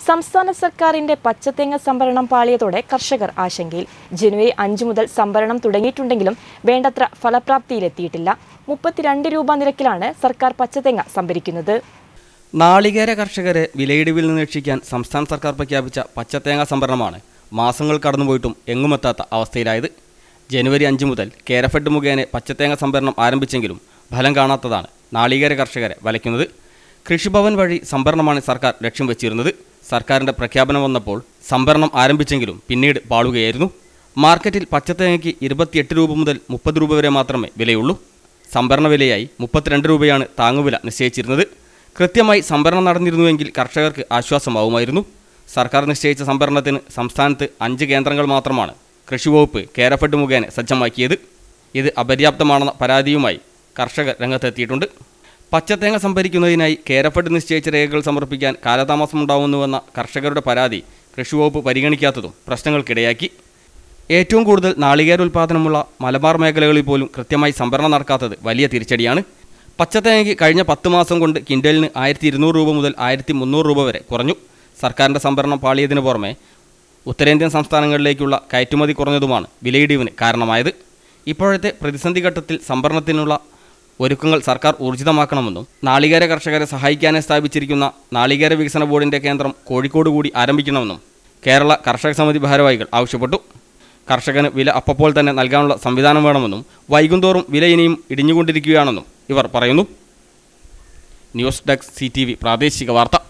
സംസ്ഥാന സർക്കാരിന്റെ പച്ചത്തേങ്ങ സംഭരണം പാളിയതോടെ കർഷകർ ആശങ്കയിൽ ജനുവരി അഞ്ചു മുതൽ സംഭരണം തുടങ്ങിയിട്ടുണ്ടെങ്കിലും വേണ്ടത്ര ഫലപ്രാപ്തിയിലെത്തിയിട്ടില്ല മുപ്പത്തിരണ്ട് രൂപ നിരക്കിലാണ് സർക്കാർ പച്ചത്തേങ്ങ സംഭരിക്കുന്നത് നാളികേര കർഷകരെ വിലയിടിവിൽ നിന്ന് രക്ഷിക്കാൻ സംസ്ഥാന സർക്കാർ പ്രഖ്യാപിച്ച പച്ചത്തേങ്ങ സംഭരണമാണ് മാസങ്ങൾ കടന്നുപോയിട്ടും എങ്ങുമെത്താത്ത അവസ്ഥയിലായത് ജനുവരി അഞ്ച് മുതൽ കേരഫെഡ് മുഖേന പച്ചത്തേങ്ങ സംഭരണം ആരംഭിച്ചെങ്കിലും ഫലം കാണാത്തതാണ് നാളികേര കർഷകരെ വലയ്ക്കുന്നത് കൃഷിഭവൻ വഴി സംഭരണമാണ് സർക്കാർ ലക്ഷ്യം വെച്ചിരുന്നത് സർക്കാരിൻ്റെ പ്രഖ്യാപനം വന്നപ്പോൾ സംഭരണം ആരംഭിച്ചെങ്കിലും പിന്നീട് പാളുകയായിരുന്നു മാർക്കറ്റിൽ പച്ചത്തേങ്ങയ്ക്ക് ഇരുപത്തിയെട്ട് രൂപ മുതൽ മുപ്പത് രൂപ വരെ മാത്രമേ വിലയുള്ളൂ സംഭരണ വിലയായി മുപ്പത്തിരണ്ട് രൂപയാണ് താങ്ങുവില നിശ്ചയിച്ചിരുന്നത് കൃത്യമായി സംഭരണം നടന്നിരുന്നുവെങ്കിൽ കർഷകർക്ക് ആശ്വാസമാവുമായിരുന്നു സർക്കാർ നിശ്ചയിച്ച സംഭരണത്തിന് സംസ്ഥാനത്ത് അഞ്ച് കേന്ദ്രങ്ങൾ മാത്രമാണ് കൃഷിവകുപ്പ് കേരഫെഡ് മുഖേന സജ്ജമാക്കിയത് ഇത് അപര്യാപ്തമാണെന്ന പരാതിയുമായി കർഷകർ രംഗത്തെത്തിയിട്ടുണ്ട് പച്ചത്തേങ്ങ സംഭരിക്കുന്നതിനായി കേരഫെഡ് നിശ്ചയിച്ച രേഖകൾ സമർപ്പിക്കാൻ കാലതാമസമുണ്ടാവുന്നുവെന്ന കർഷകരുടെ പരാതി കൃഷിവകുപ്പ് പരിഗണിക്കാത്തതും പ്രശ്നങ്ങൾക്കിടയാക്കി ഏറ്റവും കൂടുതൽ നാളികേര ഉൽപ്പാദനമുള്ള മലബാർ മേഖലകളിൽ പോലും കൃത്യമായി സംഭരണം നടക്കാത്തത് വലിയ തിരിച്ചടിയാണ് പച്ചത്തേങ്ങയ്ക്ക് കഴിഞ്ഞ പത്ത് മാസം കൊണ്ട് കിൻഡലിന് ആയിരത്തി ഇരുന്നൂറ് രൂപ മുതൽ ആയിരത്തി മുന്നൂറ് രൂപ വരെ കുറഞ്ഞു സർക്കാരിൻ്റെ സംഭരണം പാളിയതിനു പുറമെ ഉത്തരേന്ത്യൻ സംസ്ഥാനങ്ങളിലേക്കുള്ള കയറ്റുമതി കുറഞ്ഞതുമാണ് വിലയിടിവിന് കാരണമായത് ഇപ്പോഴത്തെ പ്രതിസന്ധി ഘട്ടത്തിൽ സംഭരണത്തിനുള്ള ഒരുക്കങ്ങൾ സർക്കാർ ഊർജിതമാക്കണമെന്നും നാളികേര കർഷകരെ സഹായിക്കാനായി സ്ഥാപിച്ചിരിക്കുന്ന നാളികേര വികസന ബോർഡിൻ്റെ കേന്ദ്രം കോഴിക്കോട് കൂടി ആരംഭിക്കണമെന്നും കേരള കർഷക സമിതി ഭാരവാഹികൾ ആവശ്യപ്പെട്ടു കർഷകന് വില അപ്പോൾ തന്നെ നൽകാനുള്ള സംവിധാനം വേണമെന്നും വൈകുന്തോറും വില ഇനിയും ഇടിഞ്ഞുകൊണ്ടിരിക്കുകയാണെന്നും ഇവർ പറയുന്നു ന്യൂസ് ഡെസ്ക് സി പ്രാദേശിക വാർത്ത